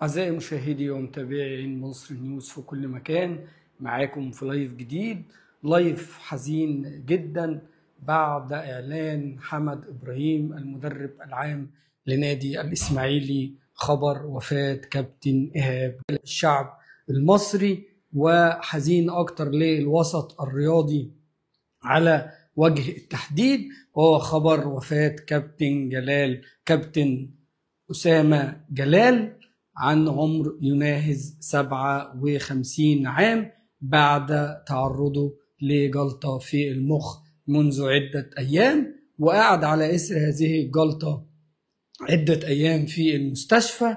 أعزائي مشاهدي ومتابعين مصر نيوز في كل مكان معاكم في لايف جديد لايف حزين جدا بعد إعلان حمد إبراهيم المدرب العام لنادي الإسماعيلي خبر وفاة كابتن إيهاب الشعب المصري وحزين أكتر للوسط الرياضي على وجه التحديد وهو خبر وفاة كابتن جلال كابتن أسامة جلال عن عمر يناهز 57 عام بعد تعرضه لجلطة في المخ منذ عدة أيام وقعد على إثر هذه الجلطة عدة أيام في المستشفى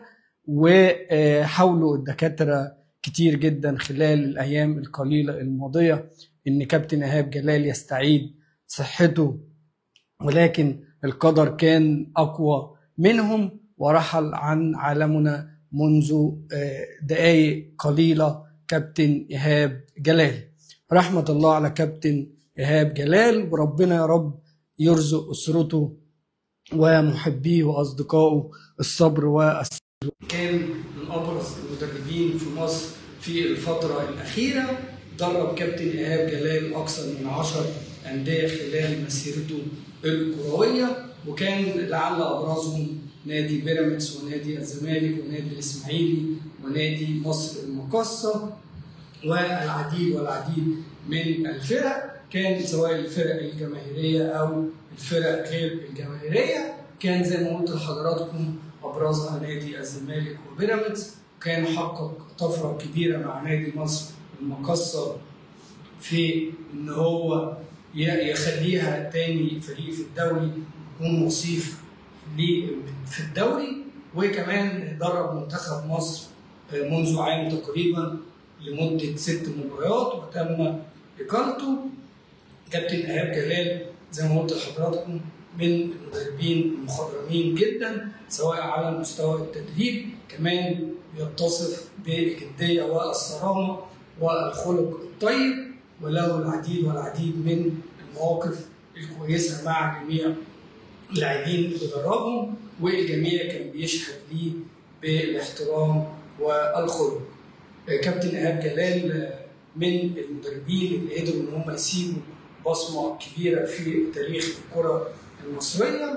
وحاولوا الدكاترة كتير جدا خلال الأيام القليلة الماضية إن كابتن إيهاب جلال يستعيد صحته ولكن القدر كان أقوى منهم ورحل عن عالمنا منذ دقائق قليلة كابتن إيهاب جلال رحمة الله على كابتن إيهاب جلال وربنا يا رب يرزق أسرته ومحبيه وأصدقائه الصبر والسر كان من أبرز المدربين في مصر في الفترة الأخيرة درب كابتن إيهاب جلال أكثر من عشر أندية خلال مسيرته الكروية وكان لعل أبرزهم نادي بيراميدز ونادي الزمالك ونادي الإسماعيلي ونادي مصر المقاصة والعديد والعديد من الفرق كان سواء الفرق الجماهيرية أو الفرق غير الجماهيرية كان زي ما قلت لحضراتكم أبرزها نادي الزمالك وبيراميدز كان حقق طفرة كبيرة مع نادي مصر المقاصة في إن هو يخليها تاني فريق في الدوري يكون وصيف في الدوري وكمان درب منتخب مصر منذ عام تقريبا لمدة ست مباريات وتم إقالته كابتن إيهاب جلال زي ما قلت لحضراتكم من المدربين المخضرمين جدا سواء على مستوى التدريب كمان يتصف بالجدية والصرامة والخلق الطيب وله العديد والعديد من المواقف الكويسة مع جميع اللاعبين اللي دربهم والجميع كان بيشهد ليه بالاحترام والخلق. كابتن ايهاب جلال من المدربين اللي قدروا ان هم يسيبوا بصمه كبيره في تاريخ الكره المصريه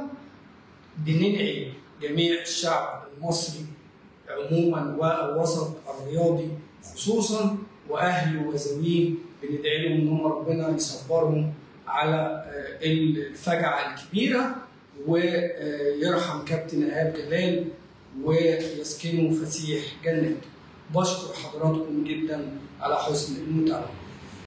بندعي جميع الشعب المصري عموما والوسط الرياضي خصوصا واهله وذويه بندعي لهم ان هم ربنا يصبرهم على الفجعه الكبيره ويرحم كابتن ايهاب جلال ويسكنه فسيح جناته بشكر حضراتكم جدا على حسن المتابعه